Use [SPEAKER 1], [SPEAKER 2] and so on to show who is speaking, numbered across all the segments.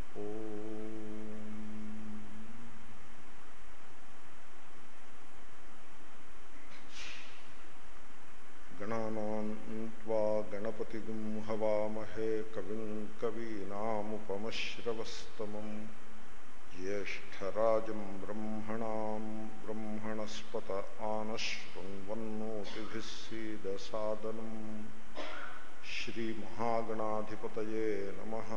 [SPEAKER 1] गणानान्त्वा गणपतिगुं हवामहे कविं कवीनामुपमश्रवस्तमम् ज्येष्ठराजं ब्रह्मणां ब्रह्मणस्पत आनशृण्वन्नोतिभिः सीदसादनम् श्रीमहागणाधिपतये नमः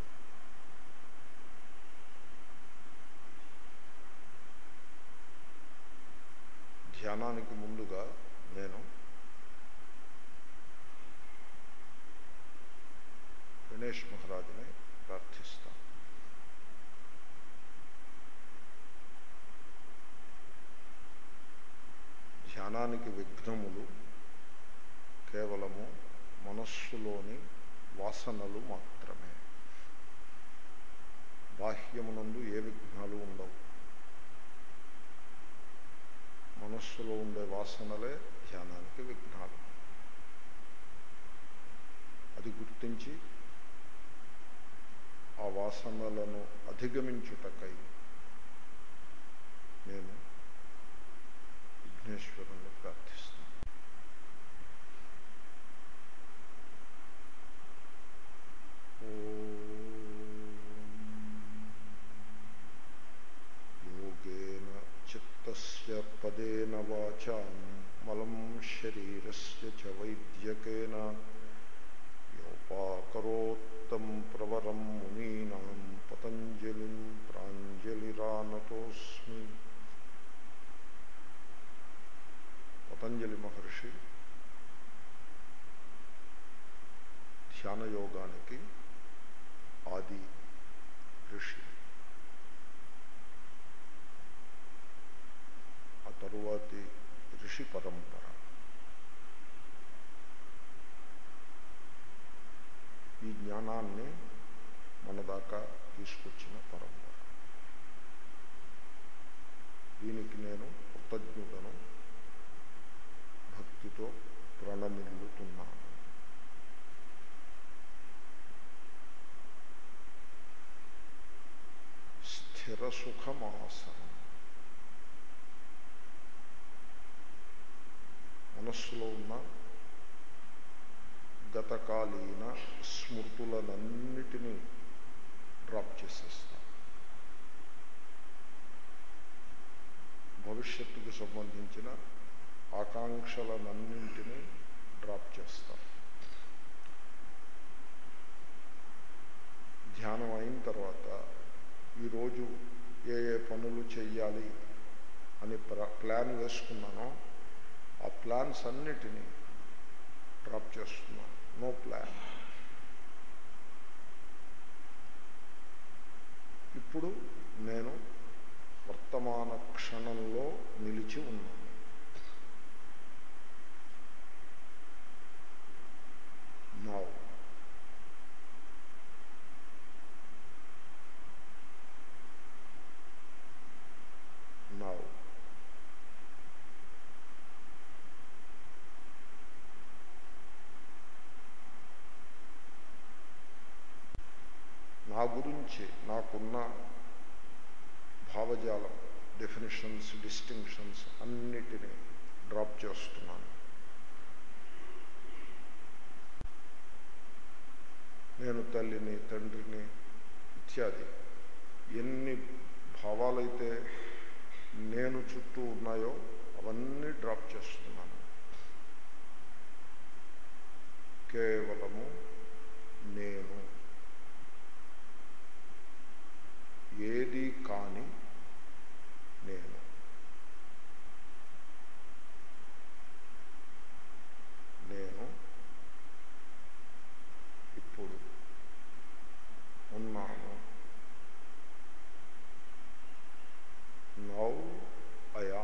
[SPEAKER 1] ధ్యానానికి ముందుగా నేను గణేష్ మహారాజుని ప్రార్థిస్తాను ధ్యానానికి విఘ్నములు కేవలము మనస్సులోని వాసనలు మాత్రమే బాహ్యమునందు ఏ విఘ్నాలు ఉండవు మనస్సులో ఉండే వాసనలే ధ్యానానికి విఘ్నాలు అది గుర్తించి ఆ వాసనలను అధిగమించుటకై నేను విఘ్నేశ్వరుని ప్రార్థిస్తాను యోగేన చిత్తస్య పదేన వాచాం మలం శరీరస్య చ వైద్యకేన యోపాకరోత్తం ప్రవరం మునీనాం పతంజలిం ప్రాంజలిరానతోస్మి పతంజలి మహర్షి ధ్యానయోగానికి ఆది ఋషి ఆ తరువాతి ఋషి పరంపర ఈ జ్ఞానాన్ని మన దాకా తీసుకొచ్చిన పరంపర దీనికి నేను కృతజ్ఞుడను భక్తితో ప్రణమిల్లుతున్నాను స్థిర సుఖమాసనం మనస్సులో ఉన్న గతకాలీన స్మృతులనన్నిటినీ డ్రాప్ చేసేస్తాం భవిష్యత్తుకు సంబంధించిన ఆకాంక్షలనన్నింటినీ డ్రాప్ చేస్తాం ధ్యానం అయిన తర్వాత ఈరోజు ఏ ఏ పనులు చెయ్యాలి అని ప్లాన్ వేసుకున్నానో ఆ ప్లాన్స్ అన్నిటినీ డ్రాప్ చేస్తున్నాను నో ప్లాన్ ఇప్పుడు నేను వర్తమాన క్షణంలో నిలిచి ఉన్నాను నౌ నౌ నా గురించి నాకున్న భావజాలం డెఫినేషన్స్ డిస్టింక్షన్స్ అన్నిటినీ డ్రాప్ చేస్తున్నాను నేను తల్లిని తండ్రిని ఇత్యాది ఎన్ని భావాలైతే నేను చుట్టూ ఉన్నాయో అవన్నీ డ్రాప్ చేస్తున్నాను కేవలము నేను ఏది కాని నేను నేను ఇప్పుడు ఉన్నాను నౌ అయా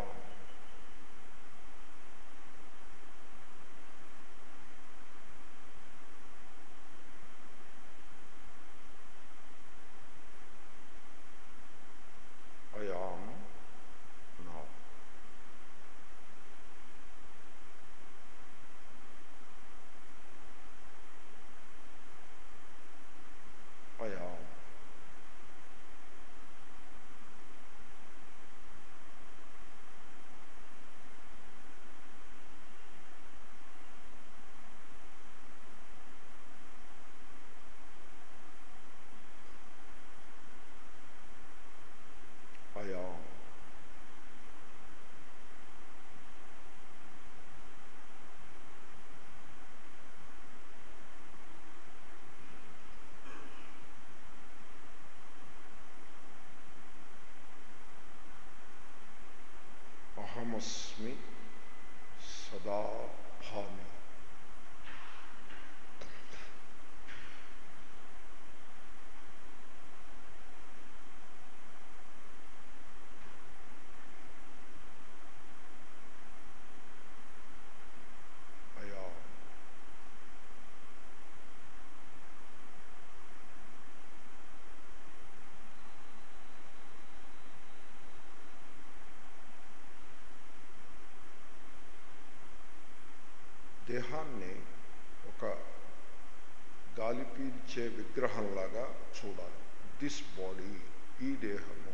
[SPEAKER 1] దేహాన్ని ఒక గాలి పీల్చే విగ్రహంలాగా చూడాలి దిస్ బాడీ ఈ దేహము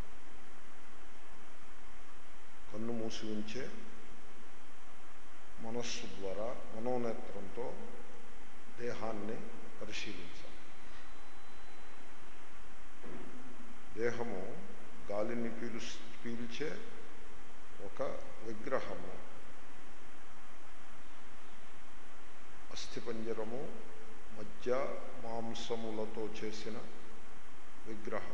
[SPEAKER 1] కన్ను మూసి ఉంచే మనస్సు ద్వారా మనోనేత్రంతో దేహాన్ని పరిశీలించాలి దేహము గాలిని పీలు పీల్చే ఒక విగ్రహము అస్థిపంజరము మధ్య మాంసములతో చేసిన విగ్రహము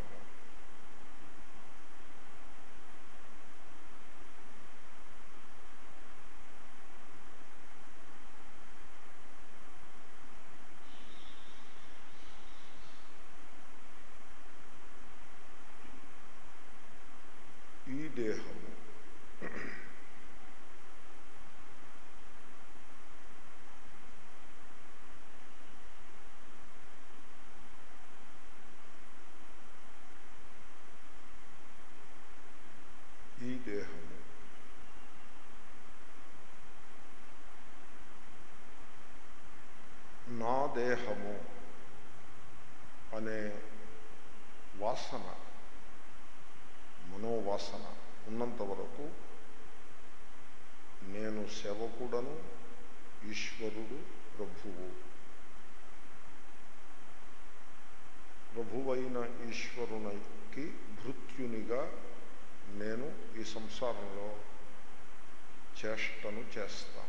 [SPEAKER 1] ఈ దేహము ఈ దేహము నా దేహము అనే వాసన మనోవాసన ఉన్నంత వరకు నేను సేవకుడను ఈశ్వరుడు ప్రభువు ప్రభువైన ఈశ్వరునికి భృత్యునిగా నేను ఈ సంసారంలో చేష్టను చేస్తాను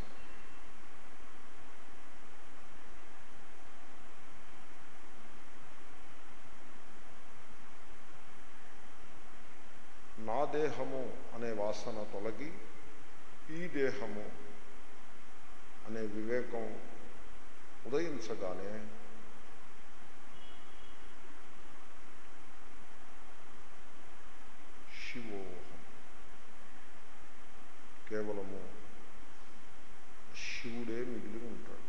[SPEAKER 1] నా దేహము అనే వాసన తొలగి ఈ దేహము అనే వివేకం ఉదయించగానే శివోహం కేవలము శివుడే మిగిలి ఉంటాడు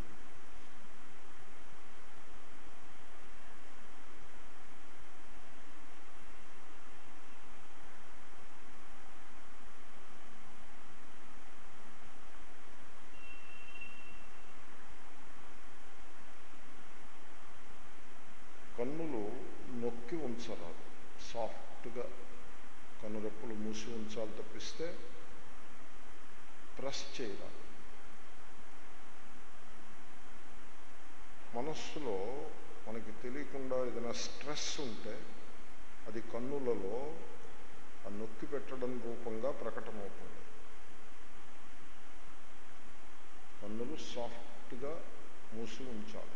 [SPEAKER 1] కన్నులు నొక్కి ఉంచరాదు సాఫ్ట్గా కన్నురెప్పలు మూసి ఉంచాలి తప్పిస్తే ప్రెస్ చేయరాదు మనస్సులో మనకి తెలియకుండా ఏదైనా స్ట్రెస్ ఉంటే అది కన్నులలో ఆ నొక్కి పెట్టడం రూపంగా ప్రకటమవుతుంది కన్నులు సాఫ్ట్గా మూసి ఉంచాలి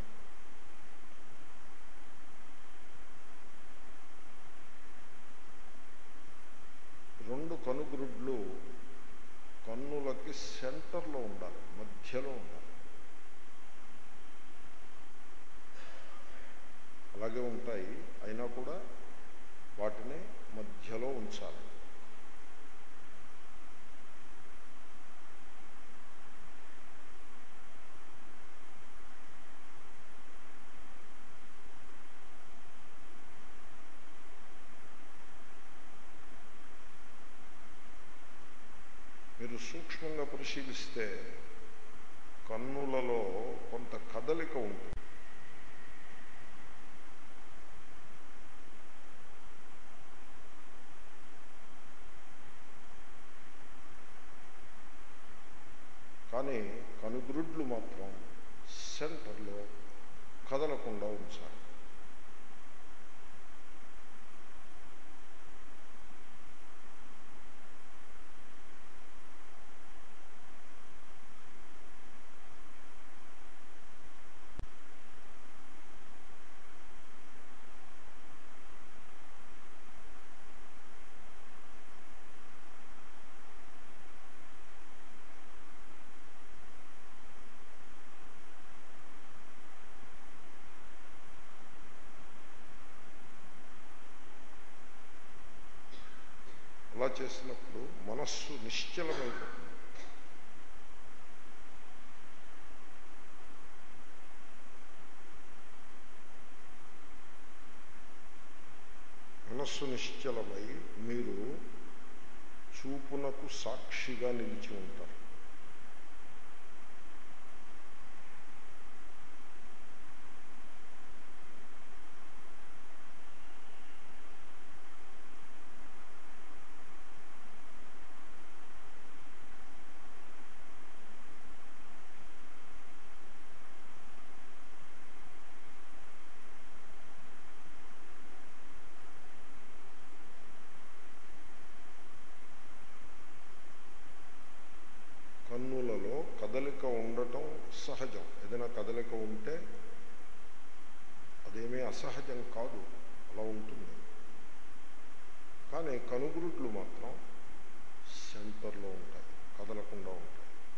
[SPEAKER 1] రెండు కనుగ్రుడ్లు కన్నులకి సెంటర్లో ఉండాలి మధ్యలో ఉండాలి అలాగే ఉంటాయి అయినా కూడా వాటిని మధ్యలో ఉంచాలి మీరు సూక్ష్మంగా పరిశీలిస్తే కన్నులలో కొంత కదలిక ఉంటుంది కానీ కనుగ్రుడ్లు మాత్రం సెంటర్లో కదలకుండా ఉంచాలి అలా చేసినప్పుడు మనస్సు నిశ్చలమైపోతుంది మనస్సు నిశ్చలమై మీరు చూపునకు సాక్షిగా నిలిచి ఉంటారు సహజం కాదు అలా ఉంటుంది కానీ కనుగురుడ్లు మాత్రం సెంటర్లో ఉంటాయి కదలకుండా ఉంటాయి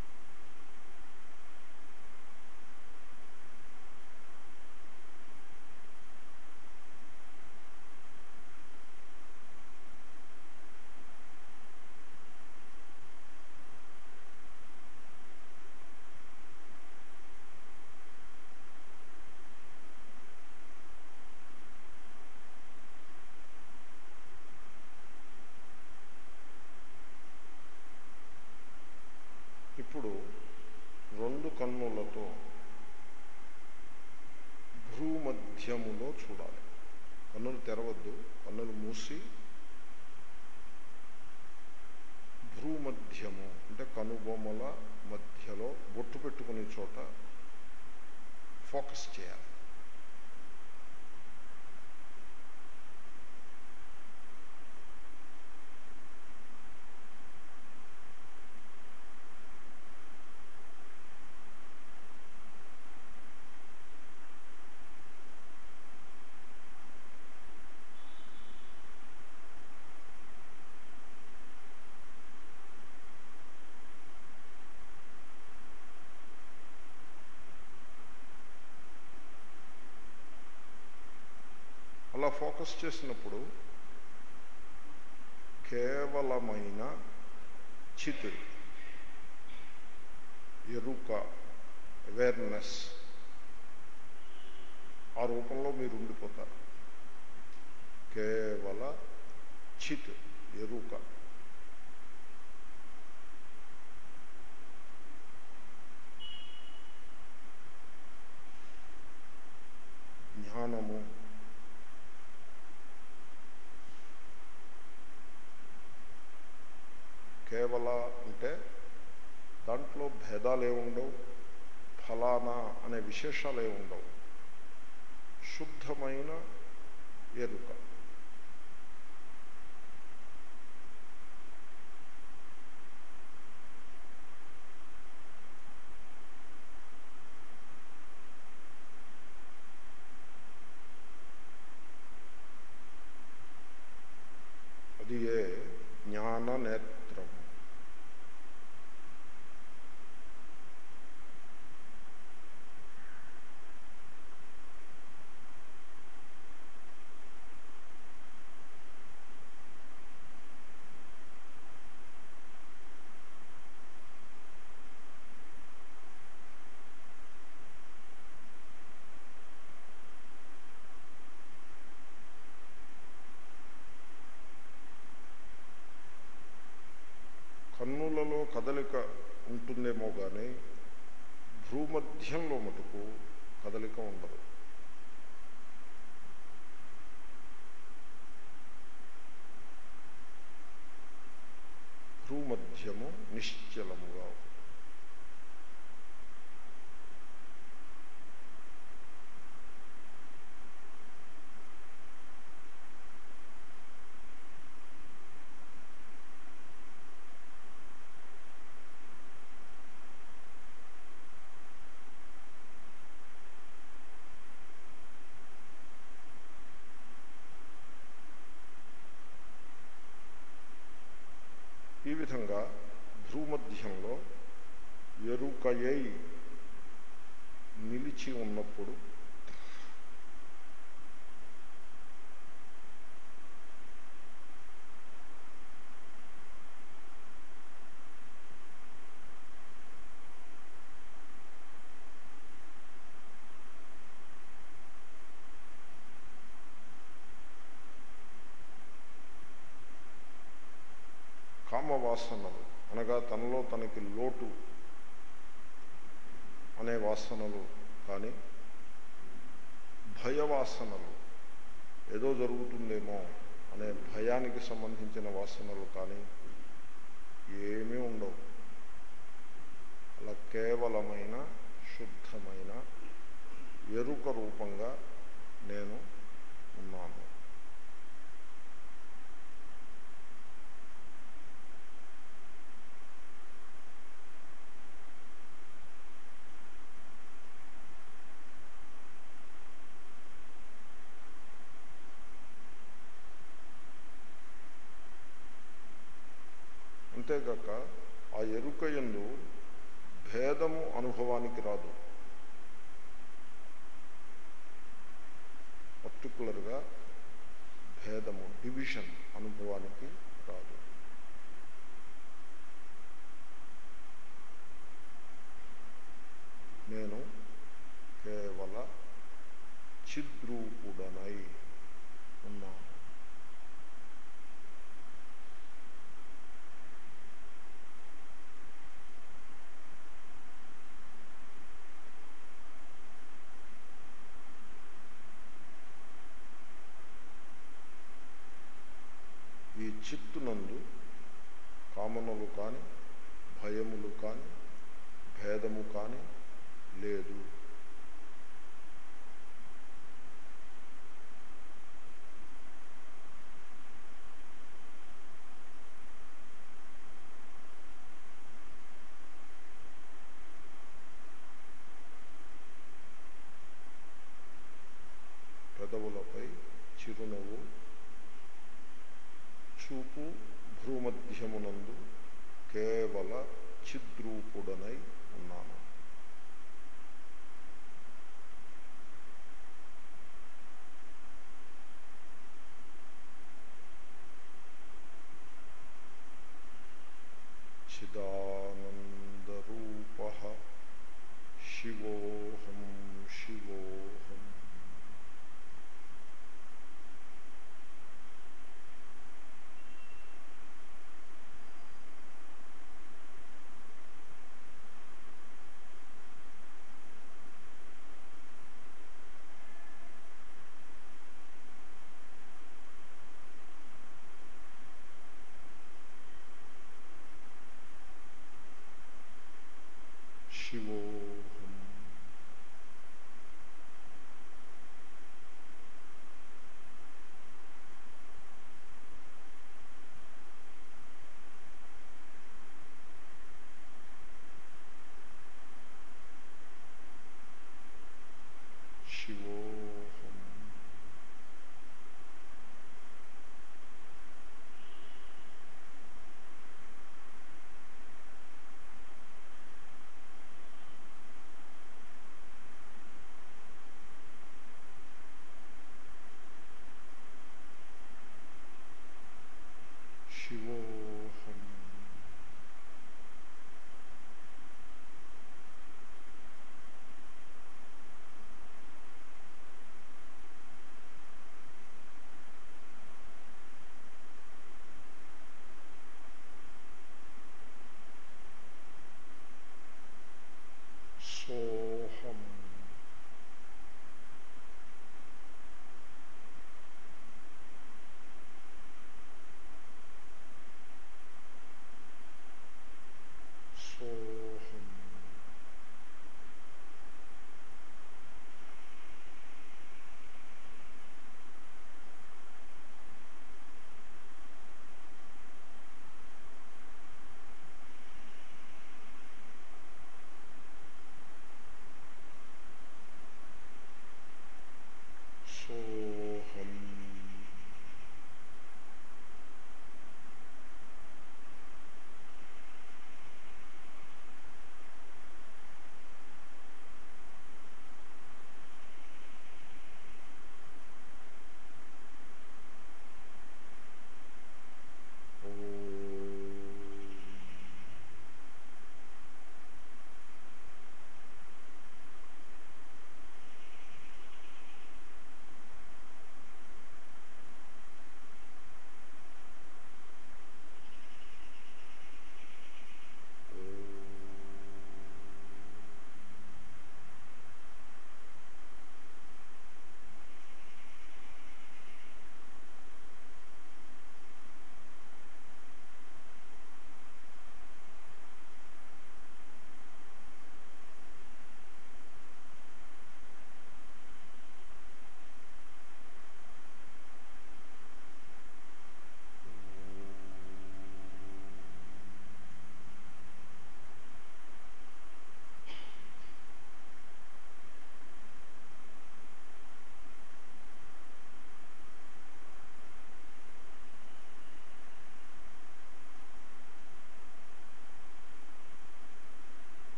[SPEAKER 1] ఇప్పుడు రెండు కన్నులతో భ్రూమధ్యములో చూడాలి కన్నులు తెరవద్దు కన్నులు మూసి భ్రూమధ్యము అంటే కనుబొమ్మల మధ్యలో బొట్టు పెట్టుకునే చోట ఫోకస్ చేయాలి అలా ఫోకస్ చేసినప్పుడు కేవలమైన చిత్ ఎరుక అవేర్నెస్ ఆ రూపంలో మీరు ఉండిపోతారు కేవల చిత్ ఎరుక జ్ఞానము కేవల అంటే దాంట్లో భేదాలు ఏముండవు ఫలానా అనే విశేషాలు ఏముండవు శుద్ధమైన ఎరుక అది ఏ జ్ఞాన నేత్రం కన్నులలో కదలిక ఉంటుందేమో కానీ భూమధ్యంలో మటుకు కదలిక ఉండదు భూమధ్యము నిశ్చలముగా ఉంటుంది ఈ విధంగా భూమధ్యంలో ఎరుకయై నిలిచి ఉన్నప్పుడు కామవాసనలు అనగా తనలో తనకి లోటు అనే వాసనలు కానీ భయవాసనలు ఏదో జరుగుతుందేమో అనే భయానికి సంబంధించిన వాసనలు కానీ ఏమీ ఉండవు అలా కేవలమైన శుద్ధమైన ఎరుక రూపంగా నేను ఉన్నాను అంతేగాక ఆ ఎరుక ఎందు భేదము అనుభవానికి రాదు పర్టికులర్గా భేదము డివిజన్ అనుభవానికి రాదు నేను కేవల చిద్రూపుడనై ఉన్నాను ఈ చిత్తునందు కామనలు కాని భయములు కాని భేదము కాని లేదు పెదవులపై చిరునవ్వు చూపు భ్రూమధ్యమునందు కేవల చిద్రూపుడనై ఉన్నాను చిదానందరూప శివోహం శివోహం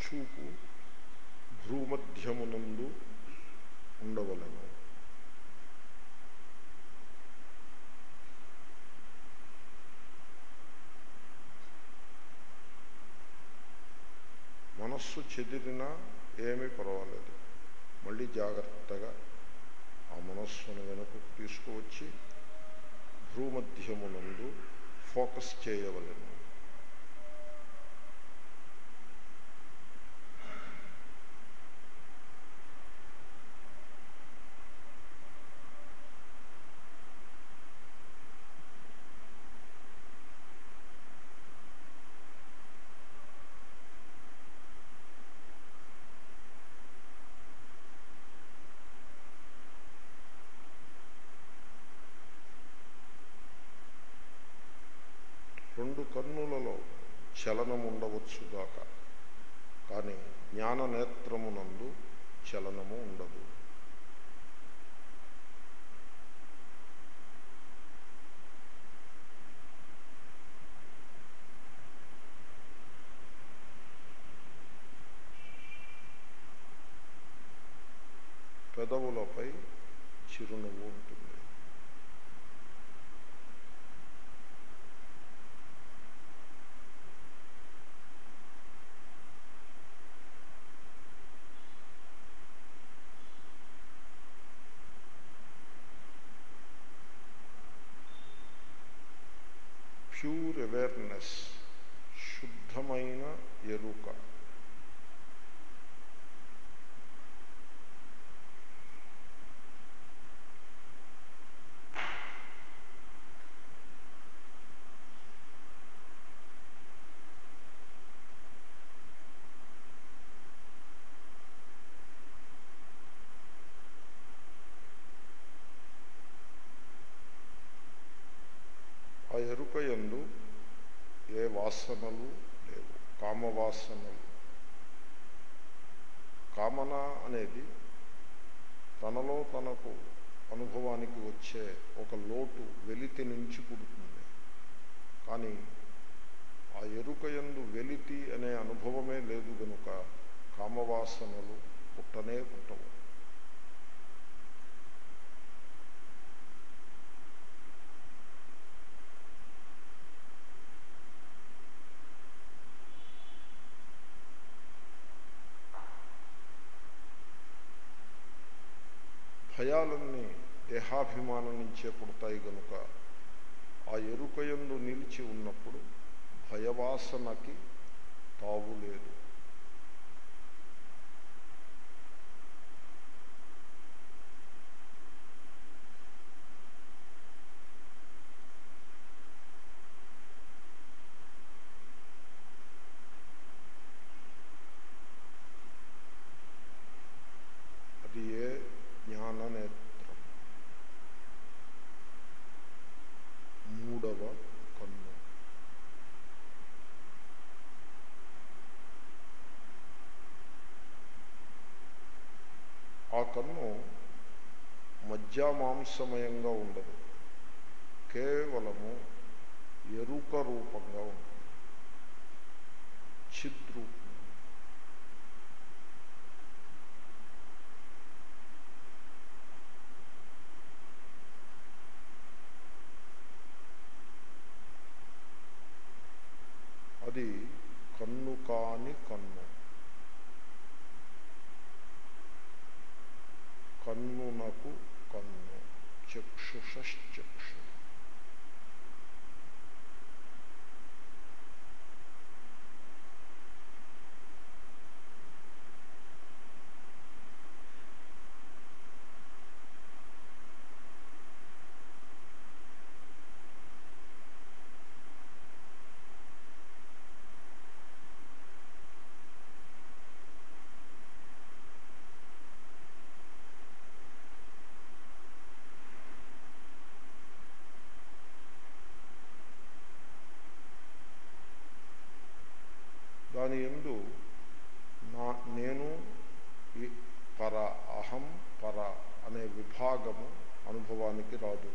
[SPEAKER 1] చూపు భ్రూమధ్యమునందు ఉండవలను మనస్సు చెదిరినా ఏమీ పర్వాలేదు మళ్ళీ జాగ్రత్తగా ఆ మనస్సును వెనుకకు తీసుకువచ్చి భ్రూమధ్యమునందు ఫోకస్ చేయవలను రెండు కన్నులలో చలనం ఉండవచ్చుగాక కానీ జ్ఞాన నేత్రమునందు చలనము ఉండదు పెదవులపై చిరునవ్వు ఉంటుంది ప్యూర్ అవేర్నెస్ శుద్ధమైన ఎరుక ఆ ఎరుక యందు ఏ వాసనలు లేవు కామవాసనలు కామన అనేది తనలో తనకు అనుభవానికి వచ్చే ఒక లోటు వెలితి నుంచి పుడుతుంది కానీ ఆ ఎరుక యందు వెలితి అనే అనుభవమే లేదు గనుక కామవాసనలు పుట్టనే పుట్టవు భయాలన్నీ దేహాభిమానం నుంచే పుడతాయి గనుక ఆ ఎరుకయందు నిలిచి ఉన్నప్పుడు భయవాసనకి తావు లేదు అది ఏ జ్ఞాన నేత్రం మూడవ కన్ను ఆ కన్ను మధ్యమాంసమయంగా ఉండదు కేవలము ఎరుక రూపంగా ఉంటుంది చిద్రూపం అది కన్ను కాని కన్ను కన్నునకు కన్ను చక్షుషశ్చక్షు దాని ఎందు నా నేను ఈ పర అహం పర అనే విభాగము అనుభవానికి రాదు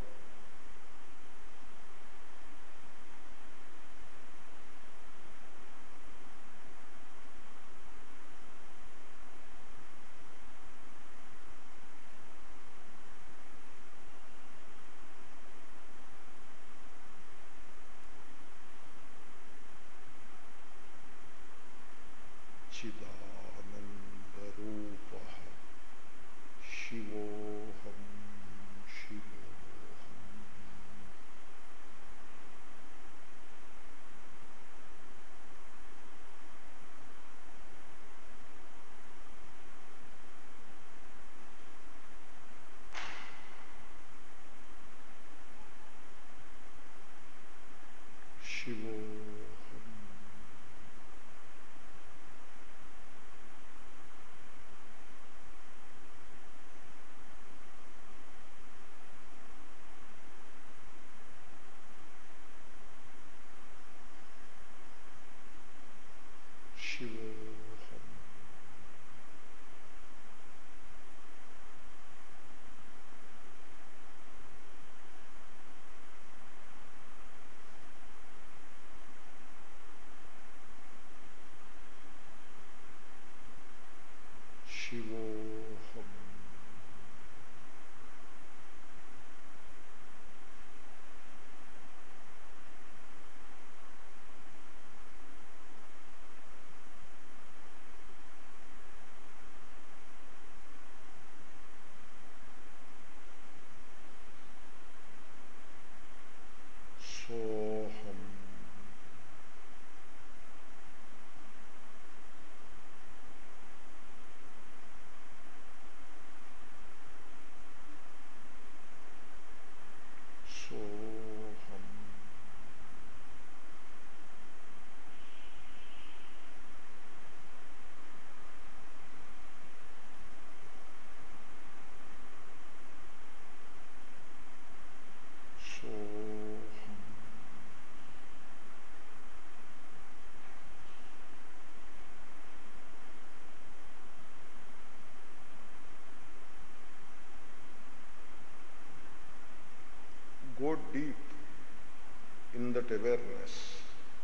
[SPEAKER 1] deep in that awareness.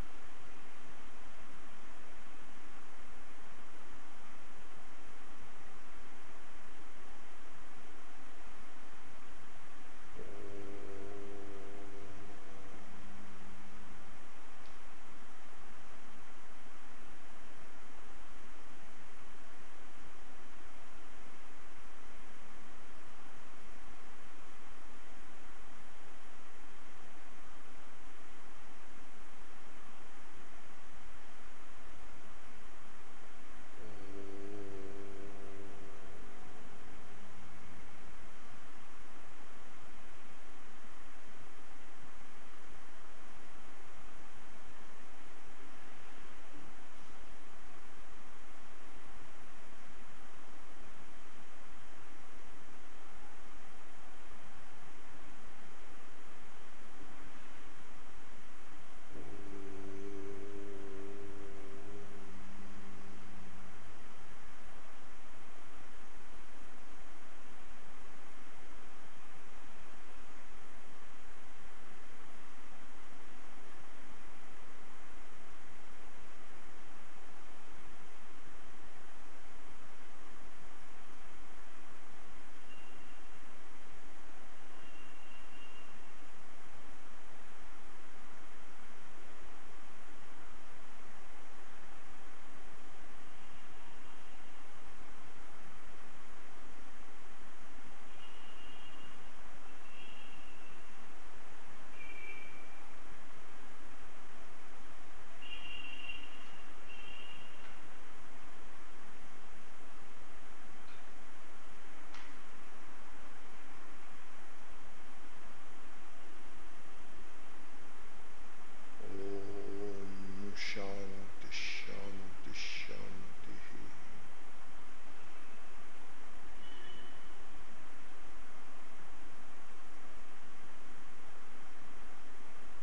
[SPEAKER 1] ఓం శాంతి శాంతి శాంతి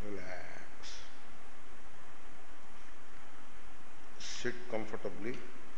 [SPEAKER 1] రిలాక్స్ సిట్ కంఫర్టబుల్లీ